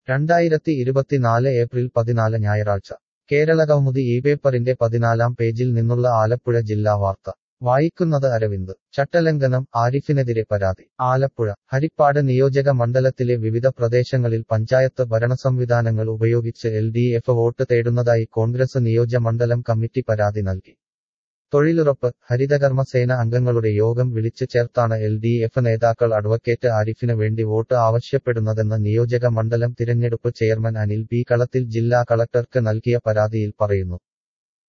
രണ്ടായിരത്തി ഇരുപത്തിനാല് ഏപ്രിൽ പതിനാല് ഞായറാഴ്ച കേരളകൗമുദി ഈ പേപ്പറിന്റെ പതിനാലാം പേജിൽ നിന്നുള്ള ആലപ്പുഴ ജില്ലാ വാർത്ത വായിക്കുന്നത് അരവിന്ദ് ചട്ടലംഘനം ആരിഫിനെതിരെ പരാതി ആലപ്പുഴ ഹരിപ്പാട് നിയോജക മണ്ഡലത്തിലെ വിവിധ പ്രദേശങ്ങളിൽ പഞ്ചായത്ത് ഭരണസംവിധാനങ്ങൾ ഉപയോഗിച്ച് എൽ ഡി എഫ് വോട്ട് തേടുന്നതായി കോൺഗ്രസ് നിയോജക മണ്ഡലം കമ്മിറ്റി പരാതി നൽകി തൊഴിലുറപ്പ് ഹരിതകർമ്മസേന അംഗങ്ങളുടെ യോഗം വിളിച്ചു ചേർത്താണ് എൽ ഡി എഫ് നേതാക്കൾ അഡ്വക്കേറ്റ് ആരിഫിന് വേണ്ടി വോട്ട് ആവശ്യപ്പെടുന്നതെന്ന് നിയോജക മണ്ഡലം തിരഞ്ഞെടുപ്പ് ചെയർമാൻ അനിൽ ബി കളത്തിൽ ജില്ലാ കളക്ടർക്ക് നൽകിയ പരാതിയിൽ പറയുന്നു